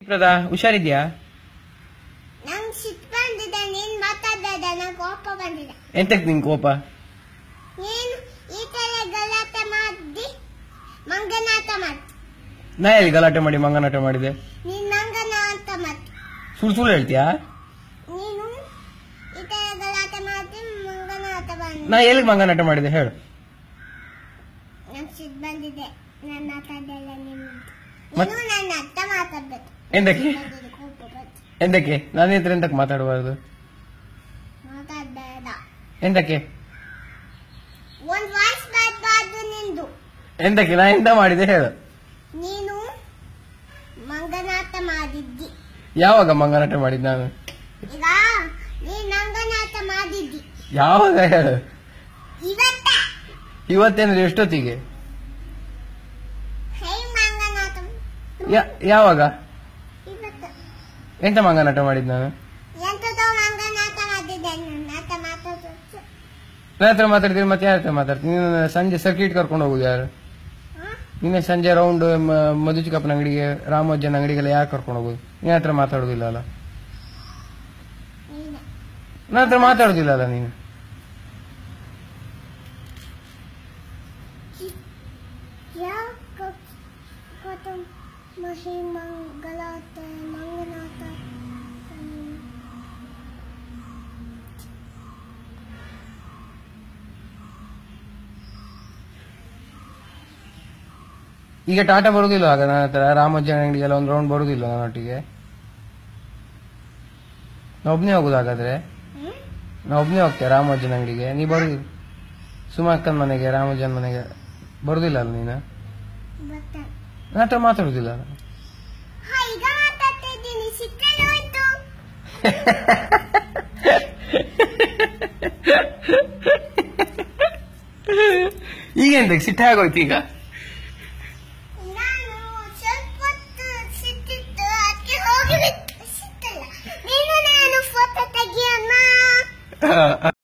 ಪ್ರದಾ ಹುಷಾರಿದ್ಯಾ ನಂಗ್ ಸಿಟ್ಟು ಬಂದಿದೆ ನೀನ್ ಮಾತಾಡ್ದ ನಂಗೆ ಕೋಪ ಬಂದಿದೆ ಎಂತಕ್ ನಿಂಗ್ ಕೋಪ ನೀನು ಈ ತರ ಗಲಾಟೆ ಮಾಡಿ ಮಂಗನಾಟ ಮಾಡ್ತಿ ನಾ ಎಲ್ಲಿ ಗಲಾಟೆ ಮಾಡಿ ಮಂಗನಾಟ ಮಾಡಿದೆ ನೀನ್ ಮಂಗನ ಅಂತ ಮಾಡ್ತಿ ಸುಳ್ಳು ಸುಳ್ಳು ಹೇಳ್ತೀಯಾ ನೀನು ಈ ತರ ಗಲಾಟೆ ಮಾಡಿ ಮಂಗನಾಟ ಬಂದ ನಾ ಎಲ್ಲಿ ಮಂಗನಾಟ ಮಾಡಿದೆ ಹೇಳು ನಂಗ್ ಸಿಟ್ಟು ಬಂದಿದೆ ನನ್ನ ಮಾತಾಡಲ್ಲ ನೀನು ಮತ್- ನೀನು ನನ್ನ ಅರ್ಥ ಮಾತಾಡ್ಬೇಕು ಎಂತಕ್ಕೆ ಬಂದಿದೆ, ಕೋಪ ಬಂತು. ಎಂತಕ್ಕೆ ನನ್ನ ಹತ್ರ ಎಂತಕ್ಕೆ ಮಾತಾಡಬಾರ್ದು ಮಾತಾಡ್ಬೇಡ ಎಂತಕ್ಕೆ ಒಂದ್ ವಾಯ್ಸ್ ಬರಬಾರ್ದು ನಿಂದು ಎಂತಕ್ಕೆ ನಾ ಎಂತ ಮಾಡಿದೆ ಹೇಳು ನೀನು ಮಂಗನಾಟ ಮಾಡಿದ್ದಿ ಯಾವಾಗ ಮಂಗನಾಟ ಮಾಡಿದ್ ನಾನು ಈಗ ನೀನ್ ಮಂಗನಾಟ ಮಾಡಿದ್ದಿ ಯಾವಾಗ ಹೇಳು ಇವತ್ತ ಇವತ್ತೇನದು ಎಷ್ಟೊತ್ತಿಗೆ ಹೇ ಮಂಗನಾಟ ಯಾ- ಯಾವಾಗ ಇವತ್ತು ಎಂತ ಮಂಗನಾಟ ಮಾಡಿದ್ ನಾನು ಎಂತದೋ ಮಂಗನಾಟ ಮಾಡಿದ್ದೆ ನನ್ನ ಆಟ ಮಾತಾಡೋದು ನನ್ನ ಹತ್ರ ಮಾತಾಡ್ತೀನಿ ಮತ್ತೆ ಯಾರ ಹತ್ರ ಮಾತಾಡ್ತೀನಿ ನೀನು ಸಂಜೆ ಸರ್ಕಿಟ್ ಕರ್ಕೊಂಡು ಹೋಗುದು ಯಾರು ನಿನ್ನೆ ಸಂಜೆ ರೌಂಡ್ ಮಧುಚಿಕಪ್ಪನ ಅಂಗಡಿಗೆ ರಾಮೋಜನ್ ಅಂಗಡಿಗೆಲ್ಲ ಯಾರು ಕರ್ಕೊಂಡು ಹೋಗುದು ನಿನ್ನ ಹತ್ರ ಮಾತಾಡೋದಿಲ್ಲ ಅಲ್ಲ ನೀನೆ ನನ್ನ ಹತ್ರ ಮಾತಾಡೋದಿಲ್ಲ ಅಲ್ಲ ನೀನು ಯಾಕ ಕಥ ಮಹಿ ಮಂಗಲಾಟ ಮಂಗನಾಟ ಹ್ಮ್. ಈಗ ಟಾಟಾ ಬರುದಿಲ್ಲ ಆಗ ನನ್ನ ಹತ್ರ ರಾಮೋಜನ್ ಅಂಗಡಿಗೆಲ್ಲ ಒಂದು ರೌಂಡ್ ಬರುದಿಲ್ಲ ನನ್ನೊಟ್ಟಿಗೆ ನಾ ಒಬ್ನೇ ಹೋಗುದು ಹಾಗಾದ್ರೆ ಹ್ಮ್? ನಾ ಒಬ್ನೇ ಹೋಗ್ತೆ ರಾಮೋಜನ್ ಅಂಗಡಿಗೆ ನೀ ಬರುದಿಲ್ಲ ಸುಮಕ್ಕನ್ ಮನೆಗೆ ರಾಮೋಜನ್ ಮನೆಗೆ ಬರುದಿಲ್ಲ ಅಲ್ಲ ನೀನು ಬರ್ತಾನೆ. ನನ್ನ ಹತ್ರ ಮಾತಾಡುದಿಲ್ಲ ಅಲ್ಲ ಹಾ ಈಗ ಮಾತಾಡ್ತಾ ಇದ್ದೀನಿ ಸಿಕ್ಕಲ್ಲಿ ಹೋಯ್ತು ಈಗ ಎಂತಕ್ಕೆ ಸಿಟ್ಟ ಆಗೋಯ್ತು ಈಗ ನಾನು ಸ್ವಲ್ಪ ಹೊತ್ತು ಸಿಟ್ಟಿತ್ತು ಅದಕ್ಕೆ ಹೋಗಿ ಸಿಕ್ಕಲ್ಲ ನೀನು ನಾನು ಫೋಟೋ ತೆಗಿಯೋಣ ಆ,